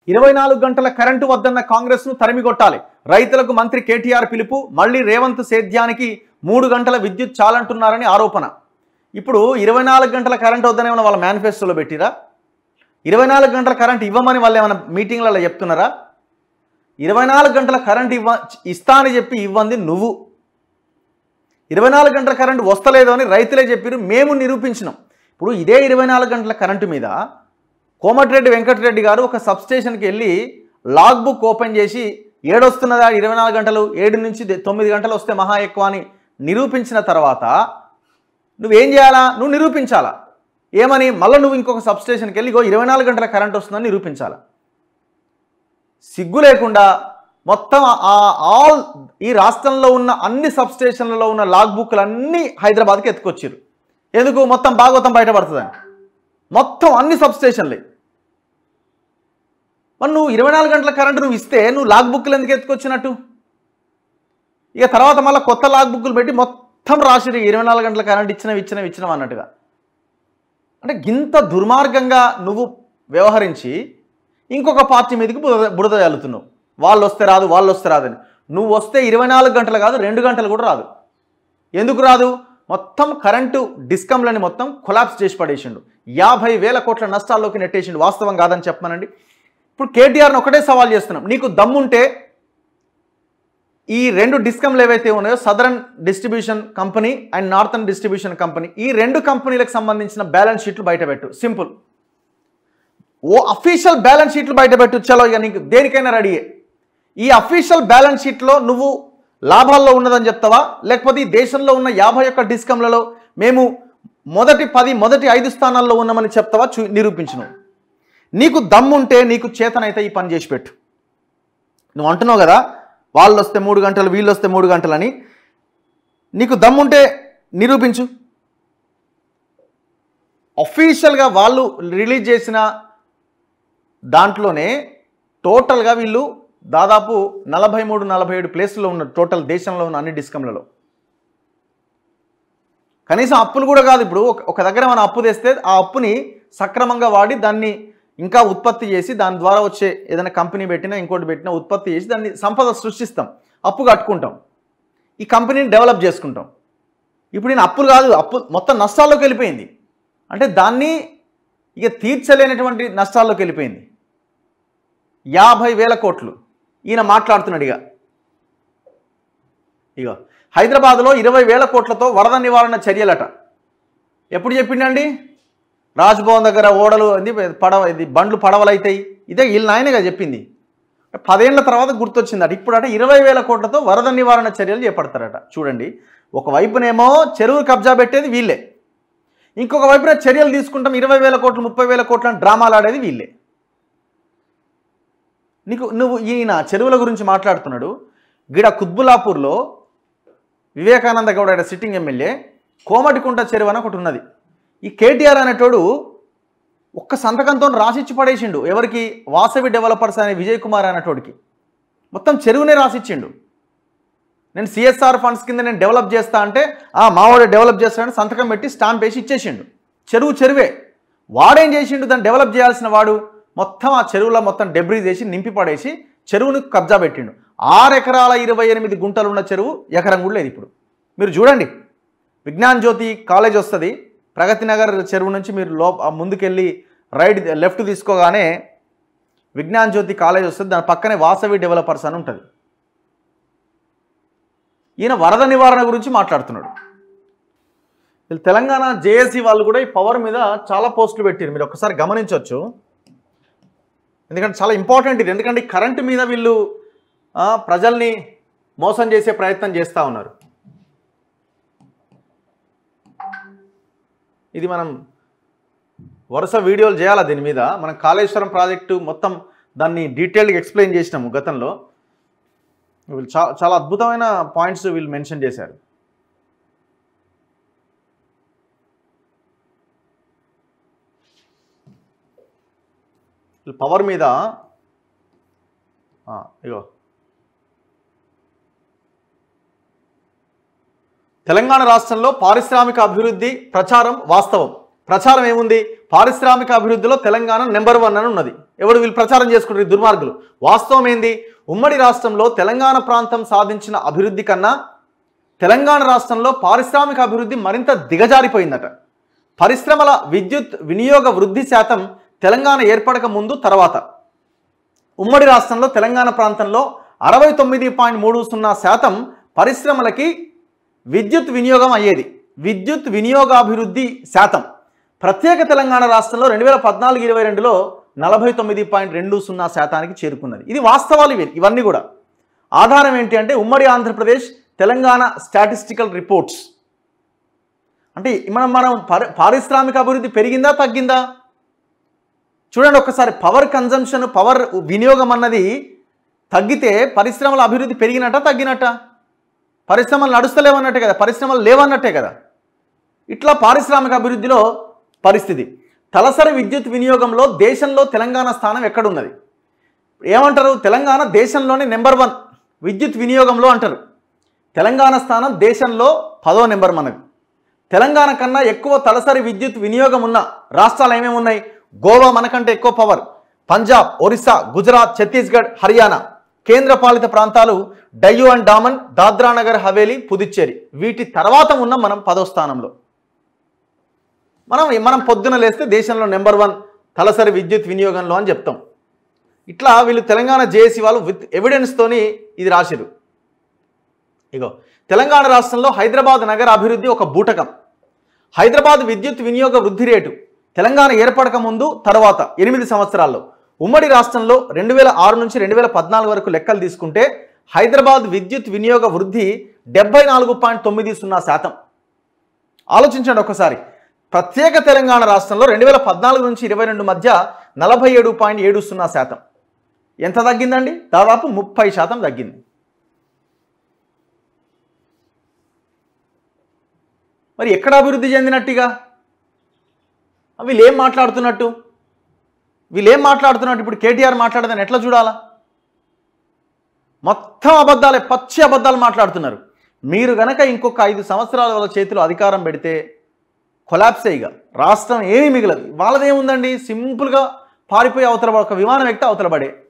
ఇరవై నాలుగు గంటల కరెంటు వద్దన్న కాంగ్రెస్ను తరిమికొట్టాలి రైతులకు మంత్రి కేటీఆర్ పిలుపు మళ్ళీ రేవంత్ సేద్యానికి మూడు గంటల విద్యుత్ చాలంటున్నారని ఆరోపణ ఇప్పుడు ఇరవై నాలుగు గంటల కరెంట్ వద్దని ఏమైనా వాళ్ళ మేనిఫెస్టోలో పెట్టిరా ఇరవై నాలుగు గంటల కరెంట్ ఇవ్వమని వాళ్ళు ఏమైనా మీటింగ్లలో చెప్తున్నారా ఇరవై నాలుగు గంటల కరెంట్ ఇవ్వ ఇస్తా అని చెప్పి ఇవ్వంది నువ్వు ఇరవై నాలుగు గంటల కరెంట్ వస్తలేదు అని రైతులే చెప్పారు మేము నిరూపించినాం ఇప్పుడు ఇదే ఇరవై నాలుగు గంటల కరెంటు మీద కోమటిరెడ్డి వెంకటరెడ్డి గారు ఒక సబ్స్టేషన్కి వెళ్ళి లాగ్ బుక్ ఓపెన్ చేసి ఏడొస్తున్నదా ఇరవై నాలుగు గంటలు ఏడు నుంచి దే- తొమ్మిది గంటలు వస్తే మహా ఎక్కువ అని నిరూపించిన తర్వాత నువ్వేం చేయాలా నువ్వు నిరూపించాలా ఏమని మళ్ళీ నువ్వు ఇంకొక సబ్స్టేషన్కి వెళ్ళి ఇగో ఇరవై నాలుగు గంటల కరెంట్ వస్తుందని నిరూపించాలా సిగ్గు లేకుండా మొత్తం ఆ- ఆల్ ఈ రాష్ట్రంలో ఉన్న అన్ని సబ్స్టేషన్లలో ఉన్న లాగ్ బుక్లు అన్నీ హైదరాబాద్కి ఎత్తుకొచ్చారు ఎందుకు మొత్తం భాగవతం బయటపడుతుందని మొత్తం అన్ని సబ్స్టేషన్లే మరి నువ్వు ఇరవై నాలుగు గంటల కరెంటు నువ్వు ఇస్తే నువ్వు లాగ్ బుక్లు ఎందుకు ఎత్తుకొచ్చినట్టు ఇక తర్వాత మళ్ళీ కొత్త లాగ్ బుక్లు పెట్టి మొత్తం రాసిరు ఇరవై నాలుగు గంటల కరెంట్ ఇచ్చినవి ఇచ్చినవి ఇచ్చినవి అన్నట్టుగా అంటే గింత దుర్మార్గంగా నువ్వు వ్యవహరించి ఇంకొక పార్టీ మీదకి బురద బురద చల్లుతున్నావు వాళ్ళు వస్తే రాదు వాళ్ళు వస్తే రాదని నువ్వు వస్తే ఇరవై నాలుగు గంటలు కాదు రెండు గంటలు కూడా రాదు ఎందుకు రాదు మొత్తం కరెంటు డిస్కమ్లని మొత్తం కొలాప్స్ చేసి పడేసిండు యాభై వేల కోట్ల నష్టాల్లోకి నెట్టేసిండు వాస్తవం కాదని చెప్పమనండి ఇప్పుడు కేటీఆర్ని ఒకటే సవాల్ చేస్తున్నాం నీకు దమ్ముంటే ఈ రెండు డిస్కమ్లు ఏవైతే ఉన్నాయో southern distribution company and northern distribution company ఈ రెండు కంపెనీలకు సంబంధించిన బ్యాలెన్స్ షీట్లు బయటపెట్టు సింపుల్ ఓ అఫీషియల్ బ్యాలెన్స్ షీట్లు బయటపెట్టు చలో ఇక నీకు దేనికైనా రెడీయే ఈ అఫీషియల్ బ్యాలెన్స్ షీట్లో నువ్వు లాభాల్లో ఉన్నదని చెప్తావా లేకపోతే ఈ దేశంలో ఉన్న యాభై ఒక్క డిస్కమ్లలో మేము మొదటి పది మొదటి ఐదు స్థానాల్లో ఉన్నామని చెప్తావా చూ నిరూపించను నీకు దమ్ముంటే నీకు చేతనైతే ఈ పని చేసి పెట్టు నువ్వు అంటున్నావు కదా వాళ్ళు వస్తే మూడు గంటలు వీళ్ళు వస్తే మూడు గంటలని నీకు దమ్ముంటే నిరూపించు అఫీషియల్గా వాళ్ళు రిలీజ్ చేసిన దాంట్లోనే టోటల్గా వీళ్ళు దాదాపు నలభై మూడు నలభై ఏడు ప్లేస్లో ఉన్న టోటల్ దేశంలో ఉన్న అన్ని డిస్కమ్లలో కనీసం అప్పులు కూడా కాదు ఇప్పుడు ఒక- ఒక దగ్గర మనం అప్పు తెస్తే ఆ అప్పుని సక్రమంగా వాడి దాన్ని ఇంకా ఉత్పత్తి చేసి దాని ద్వారా వచ్చే ఏదైనా కంపెనీ పెట్టినా ఇంకోటి పెట్టినా ఉత్పత్తి చేసి దాన్ని సంపద సృష్టిస్తాం అప్పు కట్టుకుంటాం ఈ కంపెనీని డెవలప్ చేసుకుంటాం ఇప్పుడు నేను అప్పులు కాదు అప్పు మొత్తం నష్టాల్లోకి వెళ్ళిపోయింది అంటే దాన్ని ఇక తీర్చలేనటువంటి నష్టాల్లోకి వెళ్ళిపోయింది యాభై వేల కోట్లు ఈయన మాట్లాడుతున్నాడు ఇక ఇగో హైదరాబాద్లో ఇరవై వేల కోట్లతో వరద నివారణ చర్యలట ఎప్పుడు చెప్పిండండి రాజ్భవన్ దగ్గర ఓడలు అది పడవ ఇది బండ్లు పడవలు అవుతాయి ఇదే వీళ్ళ నాయనగా చెప్పింది పదేళ్ల తర్వాత గుర్తొచ్చిందట ఇప్పుడు అట ఇరవై వేల కోట్లతో వరద నివారణ చర్యలు చేపడతారట చూడండి ఒకవైపునేమో చెరువు కబ్జా పెట్టేది వీళ్ళే ఇంకొక వైపున చర్యలు తీసుకుంటాం ఇరవై వేల కోట్లు ముప్పై వేల కోట్లను డ్రామాలు ఆడేది వీళ్ళే నీకు నువ్వు ఈయన చెరువుల గురించి మాట్లాడుతున్నాడు గిడ కుత్బులాపూర్లో వివేకానంద గౌడ ఈడ సిట్టింగ్ ఎమ్మెల్యే కోమటికుంట చెరువు అని ఒకటి ఉన్నది ఈ కేటీఆర్ అనేటోడు ఒక్క సంతకంతో రాసిచ్చి పడేసిండు ఎవరికి వాసవి డెవలపర్స్ అనే విజయ్ కుమార్ అనేటోడికి మొత్తం చెరువునే రాసిచ్చిండు నేను సిఎస్ఆర్ ఫండ్స్ కింద నేను డెవలప్ చేస్తా అంటే ఆ మావాడు డెవలప్ చేస్తాడని సంతకం పెట్టి స్టాంప్ వేసి ఇచ్చేసిండు చెరువు చెరువే వాడేం చేసిండు దాన్ని డెవలప్ చేయాల్సిన వాడు మొత్తం ఆ చెరువులో మొత్తం డెబ్రీ చేసి నింపి పడేసి చెరువుని కబ్జా పెట్టిండు ఆరు ఎకరాల ఇరవై ఎనిమిది గుంటలు ఉన్న చెరువు ఎకరం కూడా లేదు ఇప్పుడు మీరు చూడండి విజ్ఞాన్ జ్యోతి కాలేజ్ వస్తుంది ప్రగతి నగర్ చెరువు నుంచి మీరు లో ఆ ముందుకెళ్ళి రైట్ లెఫ్ట్ తీసుకోగానే విజ్ఞాన్ జ్యోతి కాలేజ్ వస్తుంది దాని పక్కనే వాసవి డెవలపర్స్ అని ఉంటుంది ఈయన వరద నివారణ గురించి మాట్లాడుతున్నాడు వీళ్ళు తెలంగాణ జేఏసీ వాళ్ళు కూడా ఈ పవర్ మీద చాలా పోస్టులు పెట్టారు మీరు ఒకసారి గమనించవచ్చు ఎందుకంటే చాలా ఇంపార్టెంట్ ఇది ఎందుకంటే ఈ కరెంటు మీద వీళ్ళు ఆ, ప్రజల్ని మోసం చేసే ప్రయత్నం చేస్తూ ఉన్నారు ఇది మనం వరుస వీడియోలు చేయాలా దీని మీద మనం కాళేశ్వరం ప్రాజెక్టు మొత్తం దాన్ని డీటెయిల్గా ఎక్స్ప్లెయిన్ చేసినాము గతంలో వీళ్ళు చా చాలా అద్భుతమైన పాయింట్స్ వీళ్ళు మెన్షన్ చేశారు వీళ్ళు పవర్ మీద ఆ, ఇగో తెలంగాణ రాష్ట్రంలో పారిశ్రామిక అభివృద్ధి ప్రచారం వాస్తవం ప్రచారం ఏముంది పారిశ్రామిక అభివృద్ధిలో తెలంగాణ నెంబర్ వన్ అని ఉన్నది ఎవడు వీళ్ళు ప్రచారం చేసుకుంటారు ఈ దుర్మార్గులు వాస్తవం ఏంది ఉమ్మడి రాష్ట్రంలో తెలంగాణ ప్రాంతం సాధించిన అభివృద్ధి కన్నా తెలంగాణ రాష్ట్రంలో పారిశ్రామిక అభివృద్ధి మరింత దిగజారిపోయిందట పరిశ్రమల విద్యుత్ వినియోగ వృద్ధి శాతం తెలంగాణ ఏర్పడక ముందు తర్వాత ఉమ్మడి రాష్ట్రంలో తెలంగాణ ప్రాంతంలో అరవై తొమ్మిది పాయింట్ మూడు సున్నా శాతం పరిశ్రమలకి విద్యుత్ వినియోగం అయ్యేది విద్యుత్ వినియోగాభివృద్ధి శాతం ప్రత్యేక తెలంగాణ రాష్ట్రంలో రెండు వేల పద్నాలుగు ఇరవై రెండులో నలభై తొమ్మిది పాయింట్ రెండు సున్నా శాతానికి చేరుకున్నది ఇది వాస్తవాలు ఇవి ఇవన్నీ కూడా ఆధారం ఏంటి అంటే ఉమ్మడి ఆంధ్రప్రదేశ్ తెలంగాణ స్టాటిస్టికల్ రిపోర్ట్స్ అంటే మనం మనం పరి- పారిశ్రామిక అభివృద్ధి పెరిగిందా తగ్గిందా చూడండి ఒక్కసారి పవర్ కన్జంప్షన్ పవర్ వినియోగం అన్నది తగ్గితే పరిశ్రమల అభివృద్ధి పెరిగినట్ట తగ్గినట్ట పరిశ్రమలు నడుస్తలేవన్నట్టే కదా పరిశ్రమలు లేవన్నట్టే కదా ఇట్లా పారిశ్రామిక అభివృద్ధిలో పరిస్థితి తలసరి విద్యుత్ వినియోగంలో దేశంలో తెలంగాణ స్థానం ఎక్కడున్నది ఏమంటారు తెలంగాణ దేశంలోనే నెంబర్ వన్ విద్యుత్ వినియోగంలో అంటారు తెలంగాణ స్థానం దేశంలో పదో నెంబర్ మనది తెలంగాణ కన్నా ఎక్కువ తలసరి విద్యుత్ వినియోగం ఉన్న రాష్ట్రాలు ఏమేమి ఉన్నాయి గోవా మనకంటే ఎక్కువ పవర్ పంజాబ్ ఒరిస్సా గుజరాత్ ఛత్తీస్గఢ్ హర్యానా కేంద్ర పాలిత ప్రాంతాలు డయ్యూ అండ్ డామన్ దాద్రా నగర్ హవేలీ పుదుచ్చేరి వీటి తర్వాత ఉన్న మనం పదో స్థానంలో మనం మనం పొద్దున లేస్తే దేశంలో నెంబర్ వన్ తలసరి విద్యుత్ వినియోగంలో అని చెప్తాం ఇట్లా వీళ్ళు తెలంగాణ జేఏసీ వాళ్ళు విత్ ఎవిడెన్స్తోని ఇది రాసిరు ఇగో తెలంగాణ రాష్ట్రంలో హైదరాబాద్ నగర అభివృద్ధి ఒక బూటకం హైదరాబాద్ విద్యుత్ వినియోగ వృద్ధి రేటు తెలంగాణ ఏర్పడక ముందు తర్వాత ఎనిమిది సంవత్సరాల్లో ఉమ్మడి రాష్ట్రంలో రెండు వేల ఆరు నుంచి రెండు వేల పద్నాలుగు వరకు లెక్కలు తీసుకుంటే హైదరాబాద్ విద్యుత్ వినియోగ వృద్ధి డెబ్బై నాలుగు పాయింట్ తొమ్మిది సున్నా శాతం ఆలోచించండి ఒకసారి ప్రత్యేక తెలంగాణ రాష్ట్రంలో రెండు వేల పద్నాలుగు నుంచి ఇరవై రెండు మధ్య నలభై ఏడు పాయింట్ ఏడు సున్నా శాతం ఎంత తగ్గిందండి దాదాపు ముప్పై శాతం తగ్గింది మరి ఎక్కడ అభివృద్ధి చెందినట్టుగా వీళ్ళు ఏం మాట్లాడుతున్నట్టు వీళ్ళు ఏం మాట్లాడుతున్నట్టు ఇప్పుడు కేటీఆర్ మాట్లాడదని ఎట్లా చూడాలా మొత్తం అబద్ధాలే పచ్చి అబద్ధాలు మాట్లాడుతున్నారు మీరు గనక ఇంకొక ఐదు సంవత్సరాల వాళ్ళ చేతిలో అధికారం పెడితే కొలాప్స్ ఇక రాష్ట్రం ఏమీ మిగలదు వాళ్ళదేముందండి సింపుల్గా పారిపోయి అవతల పడే- ఒక విమానం ఎక్కితే అవతల పడే